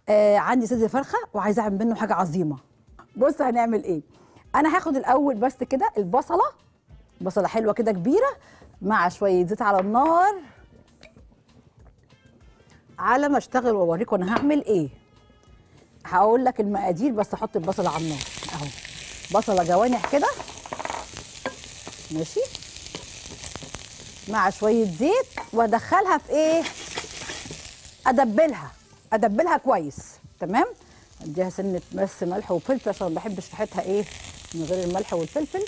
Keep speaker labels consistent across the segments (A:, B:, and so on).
A: آه عندي صدر فرخه وعايزه اعمل منه حاجه عظيمه بص هنعمل ايه انا هاخد الاول بس كده البصله بصله حلوه كده كبيره مع شويه زيت على النار على ما اشتغل واوريكم انا هعمل ايه هقول لك المقادير بس احط البصله على النار اهو بصله جوانح كده ماشي مع شويه زيت وادخلها في ايه ادبلها ادبلها كويس تمام اديها سنه بس ملح وفلفل عشان ما بحبش ريحتها ايه من غير الملح والفلفل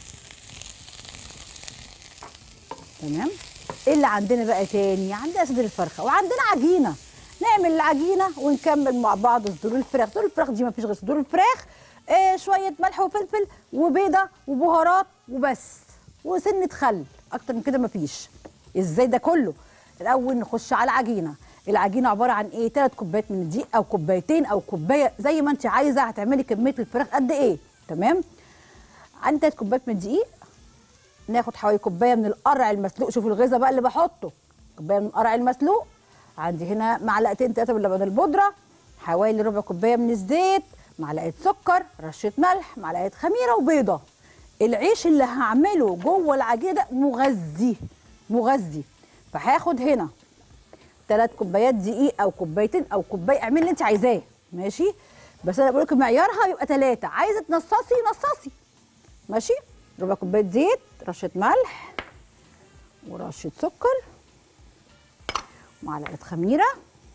A: تمام ايه اللي عندنا بقى تاني عندنا صدر الفرخه وعندنا عجينه نعمل العجينه ونكمل مع بعض صدور الفراخ صدور الفراخ دي ما فيش غير صدور الفراخ إيه شويه ملح وفلفل وبيضه وبهارات وبس وسنه خل اكتر من كده ما فيش ازاي ده كله الاول نخش على العجينه العجينه عباره عن ايه ثلاث كوبايات من الدقيق او كوبايتين او كوبايه زي ما انت عايزه هتعملي كميه الفراخ قد ايه تمام عندي ثلاث كوبايات من الدقيق ناخد حوالي كوبايه من القرع المسلوق شوفوا الغذاء بقى اللي بحطه كوبايه من القرع المسلوق عندي هنا معلقتين ثلاثه من لبن البودره حوالي ربع كوبايه من الزيت معلقه سكر رشه ملح معلقه خميره وبيضه العيش اللي هعمله جوه العجينه ده مغذي مغذي فهاخد هنا ثلاث كوبايات دقيق او كوبايتين او كوبايه اعملي اللي انت عايزاه ماشي بس انا بقول لكم معيارها يبقى ثلاثه عايزه تنصصي نصصي ماشي ربع كوبايه زيت رشه ملح ورشه سكر معلقه خميره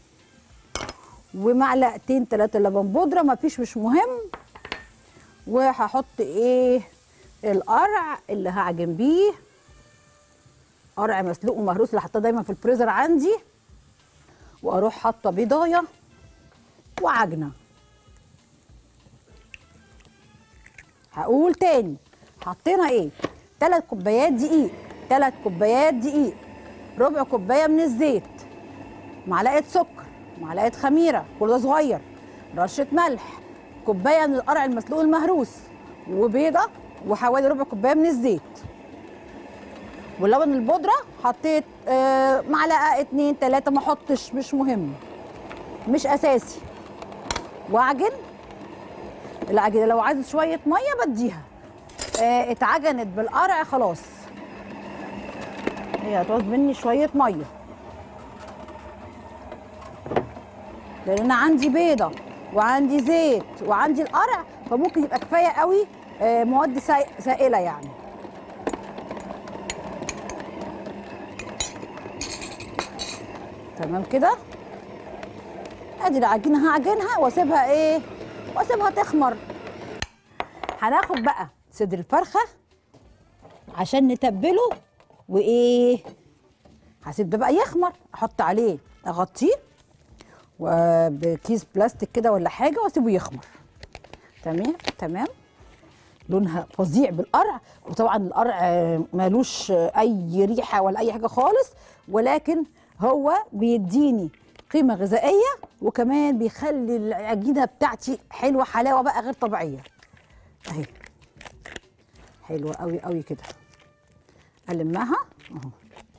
A: ومعلقتين ثلاثه لبن بودره ما فيش مش مهم وهحط ايه القرع اللي هعجن بيه قرع مسلوق ومهروس اللي حاطاه دايما في الفريزر عندي واروح حاطه بيضايه وعجنه هقول تاني حطينا ايه ثلاث كوبايات دقيق ثلاث كوبايات دقيق ربع كوبايه من الزيت معلقه سكر معلقه خميره كل ده صغير رشه ملح كوبايه من القرع المسلوق المهروس وبيضه وحوالي ربع كوبايه من الزيت واللبن البودره حطيت آه معلقه اتنين تلاته ما احطش مش مهم مش اساسي واعجن العجينه لو عايزه شويه ميه بديها آه اتعجنت بالقرع خلاص هي هتعوز مني شويه ميه لان انا عندي بيضه وعندي زيت وعندي القرع فممكن يبقى كفايه قوي آه مواد سائ- سائله يعني تمام كده ادي العجينه هعجنها واسيبها ايه واسيبها تخمر هناخد بقى صدر الفرخه عشان نتبله وايه هسيب ده بقى يخمر احط عليه اغطيه وبكيس بلاستيك كده ولا حاجه واسيبه يخمر تمام تمام لونها فظيع بالقرع وطبعا القرع آه، مالوش آه، اي ريحه ولا اي حاجه خالص ولكن هو بيديني قيمه غذائيه وكمان بيخلي العجينه بتاعتي حلوه حلاوه بقى غير طبيعيه اهي حلوه قوي قوي كده المها اهو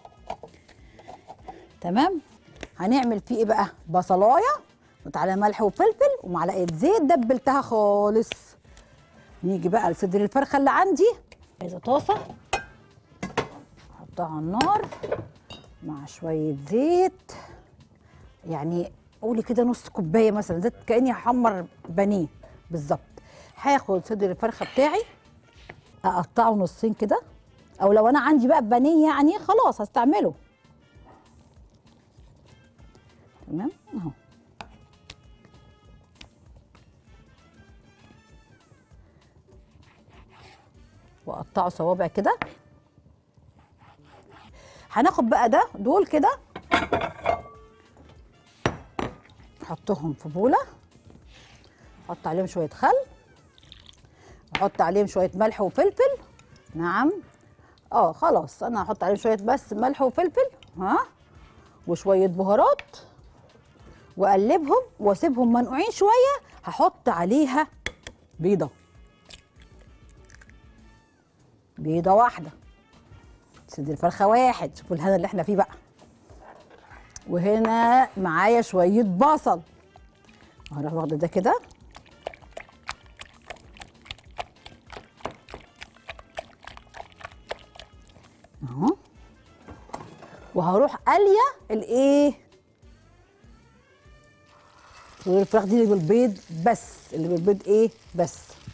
A: تمام هنعمل فيه ايه بقى بصلايه وتعالى ملح وفلفل ومعلقه زيت دبلتها خالص نيجي بقى لصدر الفرخه اللي عندي عايزه طاسه احطها على النار مع شويه زيت يعني قولي كده نص كوبايه مثلا زيت كاني هحمر بانيه بالظبط هاخد صدر الفرخه بتاعي اقطعه نصين كده او لو انا عندي بقى بانيه يعني خلاص هستعمله تمام اهو واقطعه صوابع كده هناخد بقى ده دول كده نحطهم في بوله احط عليهم شويه خل احط عليهم شويه ملح وفلفل نعم اه خلاص انا هحط عليهم شويه بس ملح وفلفل ها وشويه بهارات واقلبهم واسيبهم منقوعين شويه هحط عليها بيضه بيضه واحده صدر الفرخه واحد شوفوا الهنا اللي احنا فيه بقى وهنا معايا شويه بصل هروح واخده ده كده اهو وهروح قاليه الايه والفراخ دي اللي بالبيض بس اللي بالبيض ايه بس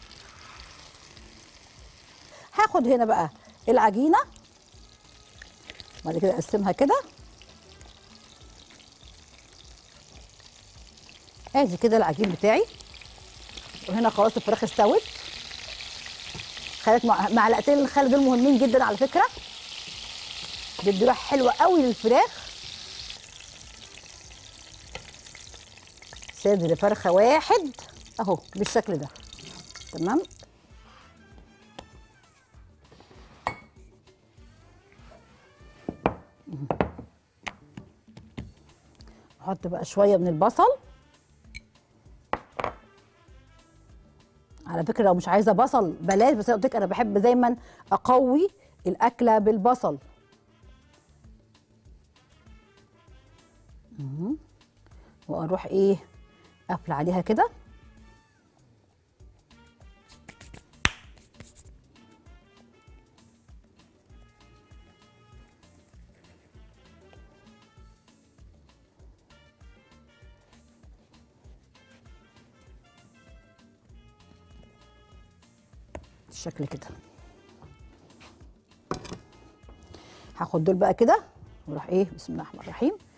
A: هاخد هنا بقى العجينه بعد كده اقسمها كده ادي كده العجين بتاعي وهنا خلاص الفراخ استوت خدت مع- معلقتين الخل دول مهمين جدا على فكره بيدوا ريحه حلوه قوي للفراخ صدر فرخه واحد اهو بالشكل ده تمام احط بقى شويه من البصل على فكره لو مش عايزه بصل بلاش بس أنا قلت لك انا بحب دايما اقوي الاكله بالبصل مهم. واروح ايه قافله عليها كده بالشكل كده هاخد دول بقى كده واروح ايه بسم الله الرحمن الرحيم